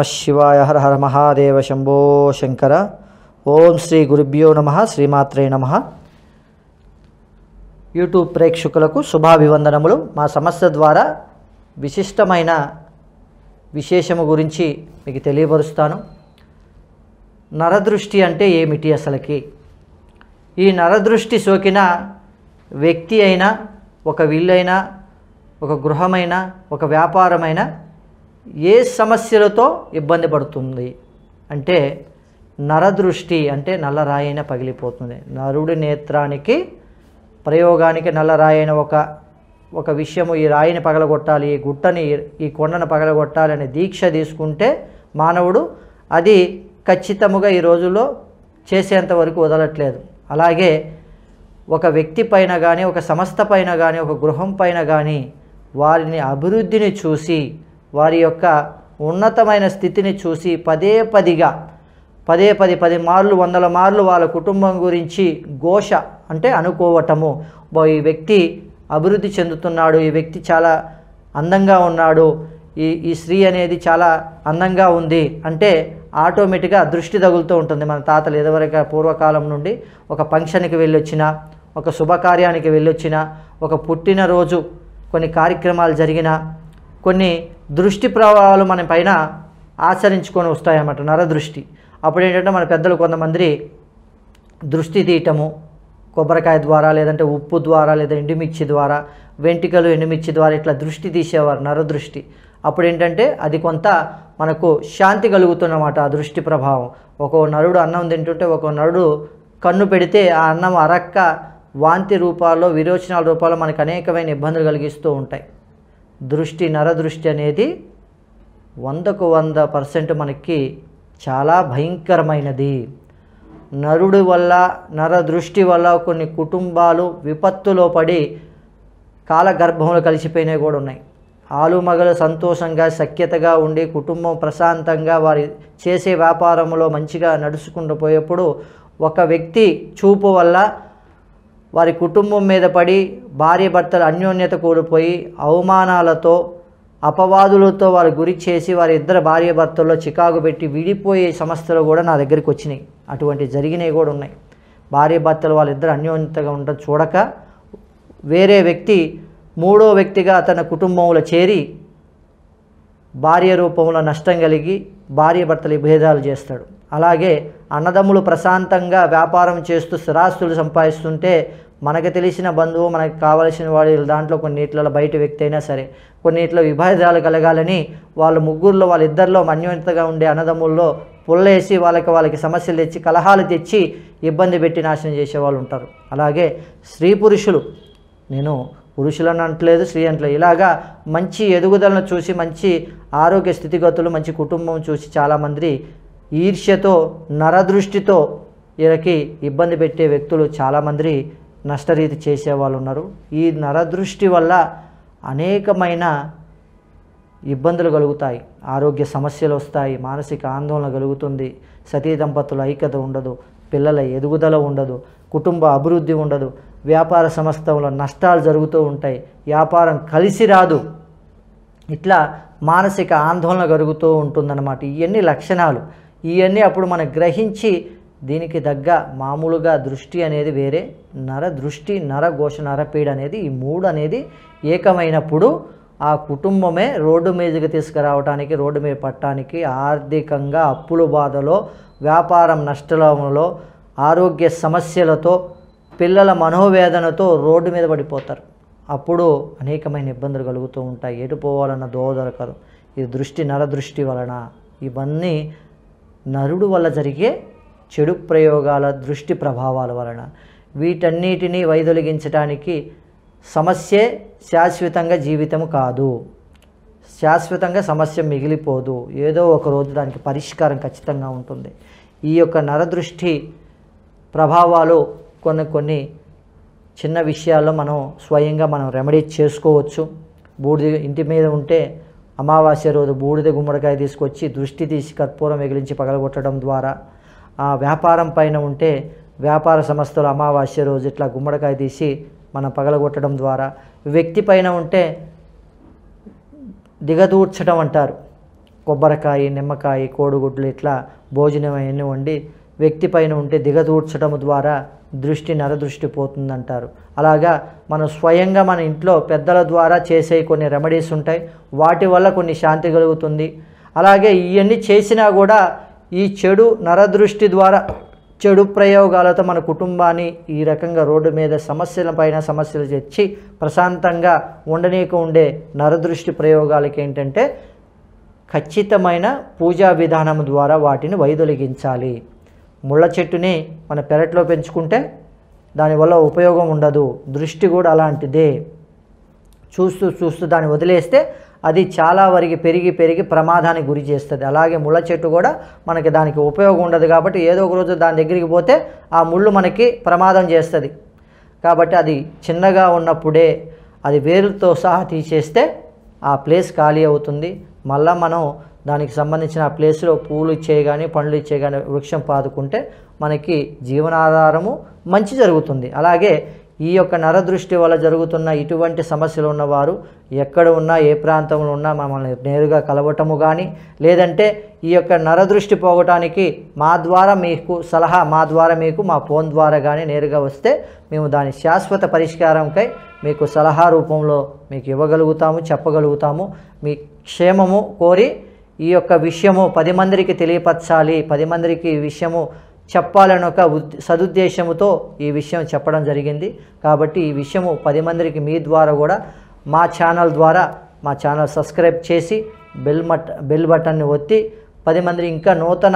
నమ శివాయ హర హర మహాదేవ శంభో శంకర ఓం శ్రీ గురుభ్యో నమ శ్రీమాత్రే నమ యూట్యూబ్ ప్రేక్షకులకు శుభాభివందనములు మా సంస్థ ద్వారా విశిష్టమైన విశేషము గురించి మీకు తెలియపరుస్తాను నరదృష్టి అంటే ఏమిటి అసలుకి ఈ నరదృష్టి సోకిన వ్యక్తి అయినా ఒక విల్లైనా ఒక గృహమైనా ఒక వ్యాపారమైనా ఏ సమస్యలతో ఇబ్బంది పడుతుంది అంటే నరదృష్టి అంటే నల్లరాయిన పగిలిపోతుంది నరుడి నేత్రానికి ప్రయోగానికి నల్లరాయిన ఒక ఒక విషయము ఈ రాయిని పగలగొట్టాలి ఈ గుట్టని ఈ కొండను పగలగొట్టాలి అనే దీక్ష తీసుకుంటే మానవుడు అది ఖచ్చితముగా ఈ రోజుల్లో చేసేంత వరకు వదలట్లేదు అలాగే ఒక వ్యక్తి పైన కానీ ఒక సంస్థ పైన కానీ ఒక గృహం పైన కానీ వారిని అభివృద్ధిని చూసి వారి యొక్క ఉన్నతమైన స్థితిని చూసి పదే పదిగా పదే పది పది మార్లు వందల మార్లు వాళ్ళ కుటుంబం గురించి ఘోష అంటే అనుకోవటము బో ఈ వ్యక్తి అభివృద్ధి చెందుతున్నాడు ఈ వ్యక్తి చాలా అందంగా ఉన్నాడు ఈ ఈ స్త్రీ అనేది చాలా అందంగా ఉంది అంటే ఆటోమేటిక్గా దృష్టి తగులుతూ ఉంటుంది మన తాతలు ఎదవరక పూర్వకాలం నుండి ఒక ఫంక్షన్కి వెళ్ళొచ్చిన ఒక శుభకార్యానికి వెళ్ళొచ్చిన ఒక పుట్టినరోజు కొన్ని కార్యక్రమాలు జరిగిన కొన్ని దృష్టి ప్రభావాలు మన పైన ఆచరించుకొని వస్తాయన్నమాట నరదృష్టి అప్పుడు ఏంటంటే మన పెద్దలు కొంతమంది దృష్టి తీయటము కొబ్బరికాయ ద్వారా లేదంటే ఉప్పు ద్వారా లేదా ఎండుమిర్చి ద్వారా వెంట్రుకలు ఎండుమిర్చి ద్వారా ఇట్లా దృష్టి తీసేవారు నరదృష్టి అప్పుడు ఏంటంటే అది కొంత మనకు శాంతి కలుగుతున్నమాట ఆ దృష్టి ప్రభావం ఒక నరుడు అన్నం తింటుంటే ఒక నరుడు కన్ను పెడితే ఆ అన్నం అరక్క వాంతి రూపాల్లో విరోచనాల రూపాల్లో మనకు అనేకమైన ఇబ్బందులు కలిగిస్తూ ఉంటాయి దృష్టి నరదృష్టి అనేది వందకు వంద పర్సెంట్ మనకి చాలా భయంకరమైనది నరుడి వల్ల నర దృష్టి వల్ల కొన్ని కుటుంబాలు విపత్తులో పడి కాలగర్భంలో కలిసిపోయినవి కూడా ఉన్నాయి ఆలుమగలు సంతోషంగా సఖ్యతగా ఉండి కుటుంబం ప్రశాంతంగా వారి చేసే వ్యాపారంలో మంచిగా నడుచుకుంటూ పోయేప్పుడు ఒక వ్యక్తి చూపు వల్ల వారి కుటుంబం మీద పడి భార్య భర్తల అన్యోన్యత కోల్పోయి అవమానాలతో అపవాదులతో వారు గురి చేసి వారి ఇద్దరు భార్య భర్తల్లో చికాకు పెట్టి విడిపోయే సమస్యలు కూడా నా దగ్గరికి వచ్చినాయి అటువంటి జరిగినవి కూడా ఉన్నాయి భార్య భర్తలు వాళ్ళిద్దరు అన్యోన్యతగా ఉండడం చూడక వేరే వ్యక్తి మూడో వ్యక్తిగా తన కుటుంబంలో చేరి భార్య రూపంలో నష్టం కలిగి భార్య భర్తలు భేదాలు చేస్తాడు అలాగే అన్నదమ్ములు ప్రశాంతంగా వ్యాపారం చేస్తూ స్థిరాస్తులు సంపాదిస్తుంటే మనకు తెలిసిన బంధువు మనకు కావలసిన వాడి దాంట్లో కొన్నిట్లలో బయట వ్యక్తి అయినా సరే కొన్నిట్లో విభేదాలు కలగాలని వాళ్ళ ముగ్గురులో వాళ్ళిద్దరిలో అన్యోన్యతగా ఉండే అన్నదమ్ముల్లో పుల్లేసి వాళ్ళకి వాళ్ళకి సమస్యలు తెచ్చి కలహాలు తెచ్చి ఇబ్బంది పెట్టి నాశనం చేసేవాళ్ళు ఉంటారు అలాగే స్త్రీ పురుషులు నేను పురుషులను అంటలేదు స్త్రీ అంటలేదు ఇలాగా మంచి ఎదుగుదలను చూసి మంచి ఆరోగ్య స్థితిగతులు మంచి కుటుంబం చూసి చాలామంది ఈర్ష్యతో నరదృష్టితో వీళ్ళకి ఇబ్బంది పెట్టే వ్యక్తులు చాలామంది నష్టరీతి చేసేవాళ్ళు ఉన్నారు ఈ నరదృష్టి వల్ల అనేకమైన ఇబ్బందులు కలుగుతాయి ఆరోగ్య సమస్యలు వస్తాయి మానసిక ఆందోళన కలుగుతుంది సతీ దంపతుల ఐక్యత ఉండదు పిల్లల ఎదుగుదల ఉండదు కుటుంబ అభివృద్ధి ఉండదు వ్యాపార సంస్థలో నష్టాలు జరుగుతూ ఉంటాయి వ్యాపారం కలిసి రాదు ఇట్లా మానసిక ఆందోళన కలుగుతూ ఉంటుందన్నమాట ఇవన్నీ లక్షణాలు ఇవన్నీ అప్పుడు మనం గ్రహించి దీనికి తగ్గ మామూలుగా దృష్టి అనేది వేరే నర దృష్టి నర ఘోష నరపీడ అనేది ఈ మూడు అనేది ఏకమైనప్పుడు ఆ కుటుంబమే రోడ్డు మీదకి తీసుకురావడానికి రోడ్డు మీద పట్టడానికి ఆర్థికంగా అప్పుల బాధలో వ్యాపారం నష్టంలో ఆరోగ్య సమస్యలతో పిల్లల మనోవేదనతో రోడ్డు మీద పడిపోతారు అప్పుడు అనేకమైన ఇబ్బందులు కలుగుతూ ఉంటాయి ఎటు పోవాలన్న దోవ దొరకదు ఈ దృష్టి నరదృష్టి వలన ఇవన్నీ నరుడు వల్ల జరిగే చెడు ప్రయోగాల దృష్టి ప్రభావాల వలన వీటన్నిటినీ వైదొలిగించడానికి సమస్యే శాశ్వతంగా జీవితం కాదు శాశ్వతంగా సమస్య మిగిలిపోదు ఏదో ఒక రోజు దానికి పరిష్కారం ఖచ్చితంగా ఉంటుంది ఈ యొక్క నరదృష్టి ప్రభావాలు కొన్ని కొన్ని చిన్న విషయాల్లో మనం స్వయంగా మనం రెమెడీ చేసుకోవచ్చు బూడిద ఇంటి మీద ఉంటే అమావాస్య రోజు బూడిద గుమ్మడికాయ తీసుకొచ్చి దృష్టి తీసి కర్పూరం మిగిలించి పగలగొట్టడం ద్వారా ఆ వ్యాపారం పైన ఉంటే వ్యాపార సంస్థలు అమావాస్య రోజు ఇట్లా గుమ్మడికాయ తీసి మనం పగలగొట్టడం ద్వారా వ్యక్తి పైన ఉంటే దిగదూర్చడం అంటారు కొబ్బరికాయ నిమ్మకాయ కోడిగుడ్లు ఇట్లా భోజనం అవన్నీ వండి వ్యక్తి పైన ఉంటే దిగదూర్చడం ద్వారా దృష్టి నరదృష్టి పోతుందంటారు అలాగా మనం స్వయంగా మన ఇంట్లో పెద్దల ద్వారా చేసే కొన్ని రెమెడీస్ ఉంటాయి వాటి వల్ల కొన్ని శాంతి కలుగుతుంది అలాగే ఇవన్నీ చేసినా కూడా ఈ చెడు నరదృష్టి ద్వారా చెడు ప్రయోగాలతో మన కుటుంబాన్ని ఈ రకంగా రోడ్డు మీద సమస్యల పైన సమస్యలు తెచ్చి ప్రశాంతంగా ఉండనీకు ఉండే నరదృష్టి ప్రయోగాలకి ఏంటంటే ఖచ్చితమైన పూజా విధానం ద్వారా వాటిని వైదొలిగించాలి ముళ్ళ చెట్టుని మన పెరట్లో పెంచుకుంటే దానివల్ల ఉపయోగం ఉండదు దృష్టి కూడా అలాంటిదే చూస్తూ చూస్తూ దాన్ని వదిలేస్తే అది చాలా వరకు పెరిగి పెరిగి ప్రమాదానికి గురి చేస్తుంది అలాగే ముళ్ళ చెట్టు కూడా మనకి దానికి ఉపయోగం ఉండదు కాబట్టి ఏదో ఒక రోజు దాని దగ్గరికి పోతే ఆ ముళ్ళు మనకి ప్రమాదం చేస్తుంది కాబట్టి అది చిన్నగా ఉన్నప్పుడే అది వేరుతో సహా తీసేస్తే ఆ ప్లేస్ ఖాళీ అవుతుంది మళ్ళా మనం దానికి సంబంధించిన ఆ ప్లేస్లో పూలు ఇచ్చే కానీ పండ్లు ఇచ్చే కానీ వృక్షం పాదుకుంటే మనకి జీవనాధారము మంచి జరుగుతుంది అలాగే ఈ యొక్క నరదృష్టి వల్ల జరుగుతున్న ఇటువంటి సమస్యలు ఉన్నవారు ఎక్కడ ఉన్నా ఏ ప్రాంతంలో ఉన్నా మమ్మల్ని నేరుగా కలవటము కానీ లేదంటే ఈ యొక్క నరదృష్టి పోగొటానికి మా ద్వారా మీకు సలహా మా ద్వారా మీకు మా ఫోన్ ద్వారా కానీ నేరుగా వస్తే మేము దాని శాశ్వత పరిష్కారంకై మీకు సలహా రూపంలో మీకు ఇవ్వగలుగుతాము చెప్పగలుగుతాము మీ క్షేమము కోరి ఈ యొక్క విషయము పది మందికి తెలియపరచాలి పది మందికి ఈ విషయము చెప్పాలని ఒక ఉద్ సదుద్దేశముతో ఈ విషయం చెప్పడం జరిగింది కాబట్టి ఈ విషయము పది మందికి మీ ద్వారా కూడా మా ఛానల్ ద్వారా మా ఛానల్ సబ్స్క్రైబ్ చేసి బెల్ మట్ బెల్ బటన్ని ఒత్తి పది మంది ఇంకా నూతన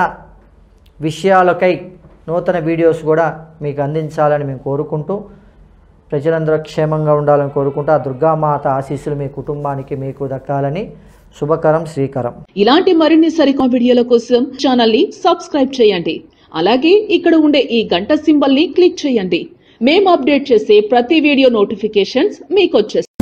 విషయాలకై నూతన వీడియోస్ కూడా మీకు అందించాలని మేము కోరుకుంటూ ప్రజలందరూ క్షేమంగా ఉండాలని కోరుకుంటూ ఆ దుర్గామాత ఆశీస్సులు మీ కుటుంబానికి మీకు దక్కాలని శుభకరం శ్రీకరం ఇలాంటి మరిన్ని సరికొత్త వీడియోల కోసం ఛానల్ ని సబ్స్క్రైబ్ చేయండి అలాగే ఇక్కడ ఉండే ఈ గంట సింబల్ ని క్లిక్ చేయండి మేము అప్డేట్ చేసే ప్రతి వీడియో నోటిఫికేషన్స్ మీకు వచ్చేస్తాయి